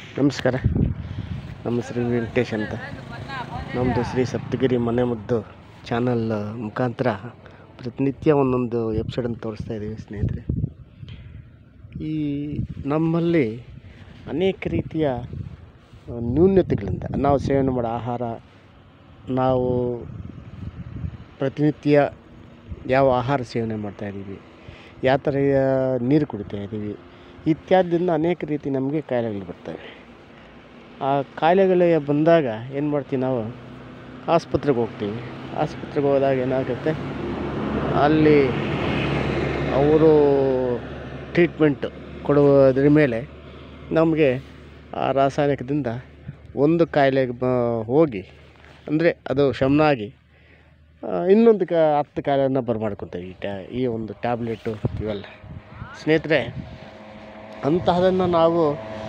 ನಮಸ್ಕಾರ ನಮ್ಮ ಶ್ರೀ ವೆಂಕಟೇಶ್ ಅಂತ ನಮ್ಮದು ಶ್ರೀ ಸಪ್ತಗಿರಿ ಮನೆ ಮುದ್ದು ಚಾನಲ್ ಮುಖಾಂತರ ಪ್ರತಿನಿತ್ಯ ಒಂದೊಂದು ಎಪಿಸೋಡನ್ನು ತೋರಿಸ್ತಾ ಇದ್ದೀವಿ ಸ್ನೇಹಿತರೆ ಈ ನಮ್ಮಲ್ಲಿ ಅನೇಕ ರೀತಿಯ ನ್ಯೂನ್ಯತೆಗಳಿಂದ ನಾವು ಸೇವನೆ ಮಾಡೋ ಆಹಾರ ನಾವು ಪ್ರತಿನಿತ್ಯ ಯಾವ ಆಹಾರ ಸೇವನೆ ಮಾಡ್ತಾ ಇದ್ದೀವಿ ಯಾವ ಥರ ನೀರು ಕುಡಿತಾ ಇದ್ದೀವಿ ಇತ್ಯಾದಿಯಿಂದ ಅನೇಕ ರೀತಿ ನಮಗೆ ಕಾಯಿಲೆಗಳು ಬರ್ತವೆ ಆ ಕಾಯಿಲೆಗಳಿಗೆ ಬಂದಾಗ ಏನು ಮಾಡ್ತೀವಿ ನಾವು ಆಸ್ಪತ್ರೆಗೆ ಹೋಗ್ತೀವಿ ಆಸ್ಪತ್ರೆಗೆ ಹೋದಾಗ ಏನಾಗುತ್ತೆ ಅಲ್ಲಿ ಅವರು ಟ್ರೀಟ್ಮೆಂಟ್ ಕೊಡುವುದ್ರ ಮೇಲೆ ನಮಗೆ ಆ ರಾಸಾಯನಿಕದಿಂದ ಒಂದು ಕಾಯಿಲೆಗೆ ಬ ಹೋಗಿ ಅಂದರೆ ಅದು ಶಮನ ಆಗಿ ಆ, ಇನ್ನೊಂದು ಕ ಹತ್ತು ಕಾಯಿಲೆಯನ್ನು ಬರಮಾಡ್ಕೊತೇವೆ ಈ ಟ್ಯಾ ಈ ಒಂದು ಟ್ಯಾಬ್ಲೆಟು ಇವೆಲ್ಲ ಸ್ನೇಹಿತರೆ ಅಂತಹದನ್ನು ನಾವು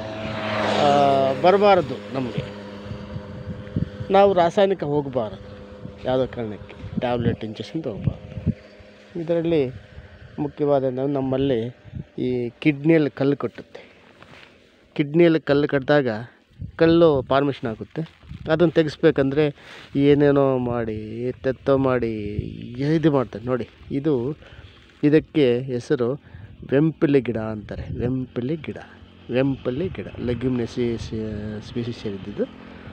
ಬರಬಾರದು ನಮಗೆ ನಾವು ರಾಸಾಯನಿಕ ಹೋಗಬಾರದು ಯಾವುದೋ ಕಾರಣಕ್ಕೆ ಟ್ಯಾಬ್ಲೆಟ್ ಇಂಜೆಕ್ಷನ್ ಹೋಗಬಾರ್ದು ಇದರಲ್ಲಿ ಮುಖ್ಯವಾದ ನಮ್ಮಲ್ಲಿ ಈ ಕಿಡ್ನಿಯಲ್ಲಿ ಕಲ್ಲು ಕಟ್ಟುತ್ತೆ ಕಿಡ್ನಿಯಲ್ಲಿ ಕಲ್ಲು ಕಟ್ಟಿದಾಗ ಕಲ್ಲು ಫಾರ್ಮೇಷನ್ ಆಗುತ್ತೆ ಅದನ್ನು ತೆಗೆಸ್ಬೇಕಂದ್ರೆ ಏನೇನೋ ಮಾಡಿ ತೆತ್ತೋ ಮಾಡಿ ಇದು ಮಾಡ್ತಾರೆ ನೋಡಿ ಇದು ಇದಕ್ಕೆ ಹೆಸರು ವೆಂಪಲಿ ಗಿಡ ಅಂತಾರೆ ವೆಂಪಲಿ ಗಿಡ ವೆಂಪಲಿ ಗಿಡ ಲೆಗ್ಯುಮ್ನೆಸಿ ಸ್ಪೀಸಿಸ್ ಸೇರಿದ್ದು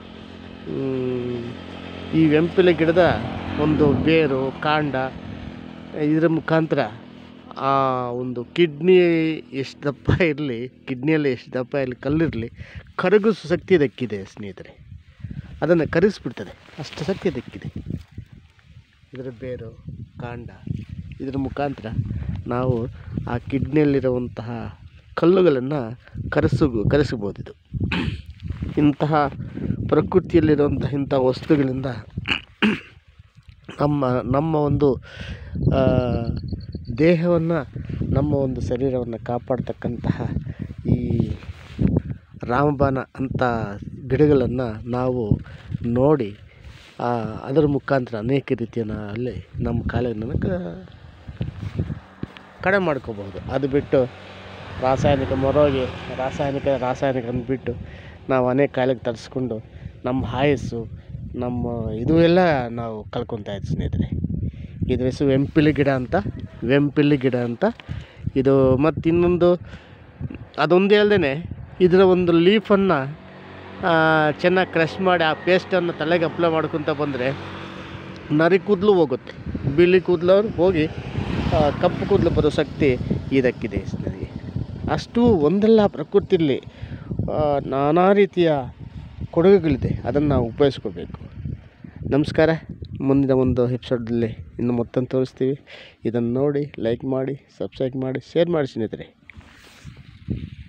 ಈ ವೆಂಪಲಿ ಗಿಡದ ಒಂದು ಬೇರು ಕಾಂಡ ಇದರ ಮುಖಾಂತರ ಆ ಒಂದು ಕಿಡ್ನಿ ಎಷ್ಟು ದಪ್ಪ ಇರಲಿ ಕಿಡ್ನಿಯಲ್ಲಿ ಎಷ್ಟು ದಪ್ಪ ಇರಲಿ ಕಲ್ಲಿರಲಿ ಕರಗಿಸೋ ಶಕ್ತಿ ಇದಕ್ಕಿದೆ ಸ್ನೇಹಿತರೆ ಅದನ್ನು ಕರಗಿಸ್ಬಿಡ್ತದೆ ಅಷ್ಟು ಶಕ್ತಿ ಇದಕ್ಕಿದೆ ಇದರ ಬೇರು ಕಾಂಡ ಇದರ ಮುಖಾಂತರ ನಾವು ಆ ಕಿಡ್ನಿಯಲ್ಲಿರುವಂತಹ ಕಲ್ಲುಗಳನ್ನು ಕರೆಸು ಕರೆಸಬಹುದು ಇದು ಇಂತಹ ಪ್ರಕೃತಿಯಲ್ಲಿರುವಂತಹ ಇಂಥ ವಸ್ತುಗಳಿಂದ ನಮ್ಮ ನಮ್ಮ ಒಂದು ದೇಹವನ್ನು ನಮ್ಮ ಒಂದು ಶರೀರವನ್ನು ಕಾಪಾಡ್ತಕ್ಕಂತಹ ಈ ರಾಮಬಾಣ ಅಂತ ಗಿಡಗಳನ್ನು ನಾವು ನೋಡಿ ಆ, ಅದರ ಮುಖಾಂತರ ಅನೇಕ ರೀತಿಯ ಅಲ್ಲಿ ನಮ್ಮ ಕಾಯಿಲೆಗಳನ್ನು ಕ ಕಡಿಮೆ ಮಾಡ್ಕೋಬಹುದು ಅದು ಬಿಟ್ಟು ರಾಸಾಯನಿಕ ಮೊರೋಗಿ ರಾಸಾಯನಿಕ ರಾಸಾಯನಿಕ ಅಂದ್ಬಿಟ್ಟು ನಾವು ಅನೇಕ ಕಾಯಿಲೆಗೆ ತರಿಸ್ಕೊಂಡು ನಮ್ಮ ಆಯಸ್ಸು ನಮ್ಮ ಇದು ಎಲ್ಲ ನಾವು ಕಳ್ಕೊತಾ ಇದ್ದೀವಿ ಸ್ನೇಹಿತರೆ ಇದ್ರ ಹೆಸರು ವೆಂಪಿಲಿ ಗಿಡ ಅಂತ ವೆಂಪಿಲಿ ಗಿಡ ಅಂತ ಇದು ಮತ್ತು ಇನ್ನೊಂದು ಅದೊಂದೇ ಅಲ್ಲದೆ ಇದರ ಒಂದು ಲೀಫನ್ನು ಚೆನ್ನಾಗಿ ಕ್ರಷ್ ಮಾಡಿ ಆ ಪೇಸ್ಟನ್ನು ತಲೆಗೆ ಅಪ್ಲೈ ಮಾಡ್ಕೊತ ಬಂದರೆ ನರಿ ಕೂದಲು ಹೋಗುತ್ತೆ ಬಿಳಿ ಕೂದಲು ಹೋಗಿ ಆ, ಕಪ್ಪು ಕೂದಲು ಬರೋ ಶಕ್ತಿ ಇದಕ್ಕಿದೆ ನನಗೆ ಅಷ್ಟು ಒಂದಲ್ಲ ಪ್ರಕೃತಿಯಲ್ಲಿ ಆ, ನಾನಾ ರೀತಿಯ ಕೊಡುಗೆಗಳಿದೆ ಅದನ್ನು ನಾವು ಉಪಯೋಗಿಸ್ಕೋಬೇಕು ನಮಸ್ಕಾರ ಮುಂದಿನ ಒಂದು ಎಪಿಸೋಡಲ್ಲಿ ಇನ್ನು ಮತ್ತೊಂದು ತೋರಿಸ್ತೀವಿ ಇದನ್ನು ನೋಡಿ ಲೈಕ್ ಮಾಡಿ ಸಬ್ಸ್ಕ್ರೈಬ್ ಮಾಡಿ ಶೇರ್ ಮಾಡಿ ಸ್ನೇಹಿತರೆ